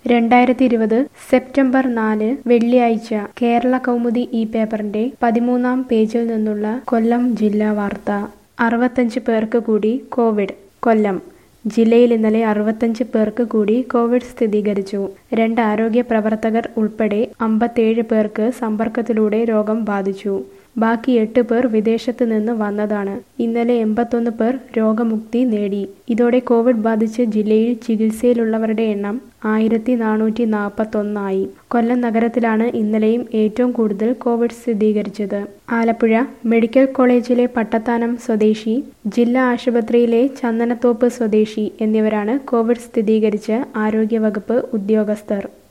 രണ്ടായിരത്തി ഇരുപത് സെപ്റ്റംബർ നാല് വെള്ളിയാഴ്ച കേരള കൗമുദി ഈ പേപ്പറിന്റെ പതിമൂന്നാം പേജിൽ നിന്നുള്ള കൊല്ലം ജില്ലാ വാർത്ത അറുപത്തഞ്ച് പേർക്ക് കൂടി കോവിഡ് കൊല്ലം ജില്ലയിൽ ഇന്നലെ അറുപത്തഞ്ച് പേർക്ക് കൂടി കോവിഡ് സ്ഥിരീകരിച്ചു രണ്ട് ആരോഗ്യ പ്രവർത്തകർ ഉൾപ്പെടെ അമ്പത്തേഴ് പേർക്ക് സമ്പർക്കത്തിലൂടെ രോഗം ബാധിച്ചു ബാക്കി എട്ട് പേർ വിദേശത്ത് നിന്ന് വന്നതാണ് ഇന്നലെ എൺപത്തൊന്ന് പേർ രോഗമുക്തി നേടി ഇതോടെ കോവിഡ് ബാധിച്ച് ജില്ലയിൽ ചികിത്സയിലുള്ളവരുടെ എണ്ണം ആയിരത്തി നാനൂറ്റി നാൽപ്പത്തൊന്നായി കൊല്ലം നഗരത്തിലാണ് ഇന്നലെയും ഏറ്റവും കൂടുതൽ കോവിഡ് സ്ഥിരീകരിച്ചത് ആലപ്പുഴ മെഡിക്കൽ കോളേജിലെ പട്ടത്താനം സ്വദേശി ജില്ലാ ആശുപത്രിയിലെ ചന്ദനത്തോപ്പ് സ്വദേശി എന്നിവരാണ് കോവിഡ് സ്ഥിരീകരിച്ച ആരോഗ്യവകുപ്പ് ഉദ്യോഗസ്ഥർ